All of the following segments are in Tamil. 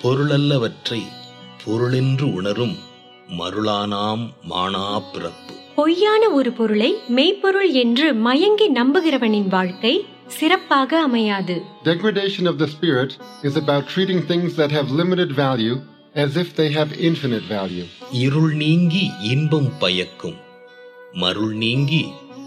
பொருளல்லவற்றை பொருளென்று உணரும் மருளானாம் மானா பிறப்பு பொய்யான ஒரு பொருளை மெய்ப்பொருள் என்று மயங்கி நம்புகிறவனின் வாழ்க்கை சிறப்பாக அமையாது Degradation of the spirit is about treating things that have limited value as if they have infinite value. இருள் நீங்கி இன்பம் பயக்கும் மருள் நீங்கி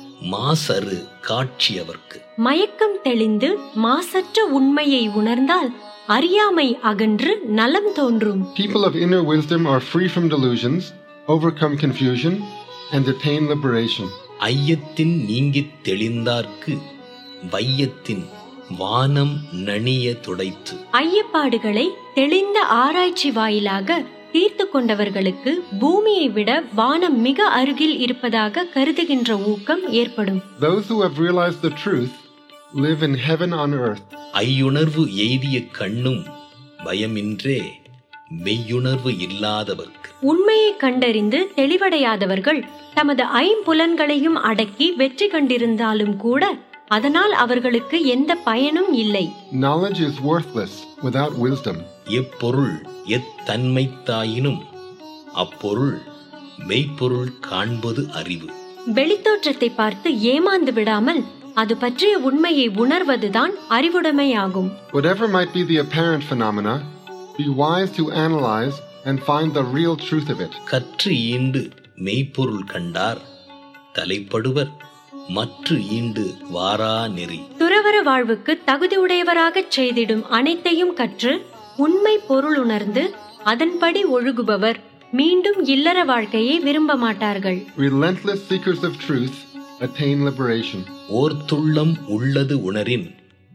மாசறு காட்சியவர்க்கு மயக்கம் தெளிந்து மாசற்ற உண்மையை உணர்ந்தால் அறியாமை அகன்று நலம் தோன்றும் People of inner wisdom are free from delusions, overcome confusion, and attain liberation. ஐயத்தின் நீங்கித் தெளிந்தார்க்கு வையத்தின் வானம் நணிய துடைத்து ஐயப்பாடுகளை தெளிந்த ஆராய்ச்சி வாயிலாக தீர்த்து கொண்டவர்களுக்கு பூமியை விட வானம் மிக அருகில் இருப்பதாக கருதுகின்ற ஊக்கம் ஏற்படும் Those who have realized the truth live in heaven on earth. ஐயுணர்வு எய்திய கண்ணும் பயமின்றே மெய்யுணர்வு இல்லாதவர்க்கு உண்மையை கண்டறிந்து தெளிவடையாதவர்கள் தமது ஐம்புலன்களையும் அடக்கி வெற்றி கண்டிருந்தாலும் கூட அதனால் அவர்களுக்கு எந்த பயனும் இல்லை Knowledge is worthless without wisdom. எப்பொருள் எத்தன்மைத்தாயினும் அப்பொருள் மெய்ப்பொருள் காண்பது அறிவு வெளித்தோற்றத்தை பார்த்து ஏமாந்து விடாமல் அது பற்றிய உண்மையை உணர்வதுதான் அறிவுடைமையாகும் Whatever might be the apparent phenomena, be wise to analyze and find the real truth of it. கற்று ஈண்டு மெய்ப்பொருள் கண்டார் தலைப்படுவர் மற்று ஈண்டு வாரா நெறி துறவற வாழ்வுக்கு தகுதியுடையவராகச் செய்திடும் அனைத்தையும் கற்று உண்மை பொருள் உணர்ந்து அதன்படி ஒழுகுபவர் மீண்டும் இல்லற வாழ்க்கையை விரும்ப மாட்டார்கள் Relentless seekers of truth attain liberation. ஓர்த்துள்ளம் உள்ளது உணரின்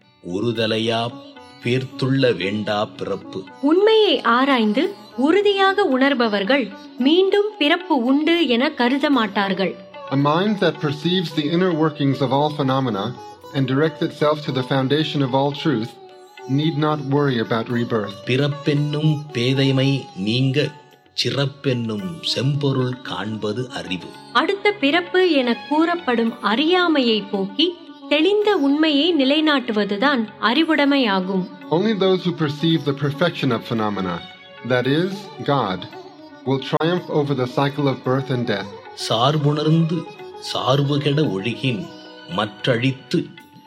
ஒருதலையா பேர்த்துள்ள வேண்டா பிறப்பு உண்மையை ஆராய்ந்து உறுதியாக உணர்பவர்கள் மீண்டும் பிறப்பு உண்டு என கருத மாட்டார்கள் A mind that perceives the inner workings of all phenomena and directs itself to the foundation of all truth need not worry about rebirth. பிறப்பென்னும் பேதைமை நீங்க சிறப்பென்னும் செம்பொருள் காண்பது அறிவு அடுத்த பிறப்பு என கூறப்படும் அறியாமையை போக்கி தெளிந்த உண்மையை நிலைநாட்டுவதுதான் அறிவுடைமையாகும் Only those who perceive the perfection of phenomena, that is, God, will triumph over the cycle of birth and death. சார்புணர்ந்து சார்புகெட ஒழுகின் மற்றழித்து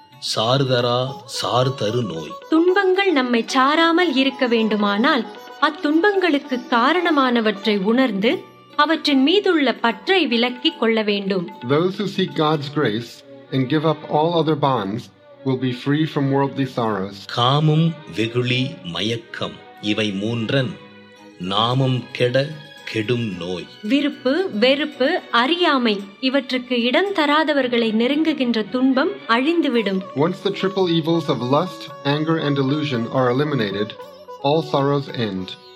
சார்தரா சார்தரு நோய் துன்பங்கள் நம்மை சாராமல் இருக்க வேண்டுமானால் அத்துன்பங்களுக்கு காரணமானவற்றை உணர்ந்து அவற்றின் மீதுள்ள பற்றை விலக்கிக் கொள்ள வேண்டும் Those who seek God's grace and give up all other bonds will be free from worldly sorrows. காமம் வெகுளி மயக்கம் இவை மூன்றன் நாமம் கெட கெடும் நோய் விருப்பு வெறுப்பு அறியாமை இவற்றுக்கு இடம் தராதவர்களை நெருங்குகின்ற துன்பம் அழிந்துவிடும் Once the triple evils of lust, anger, and delusion are eliminated, all sorrows end.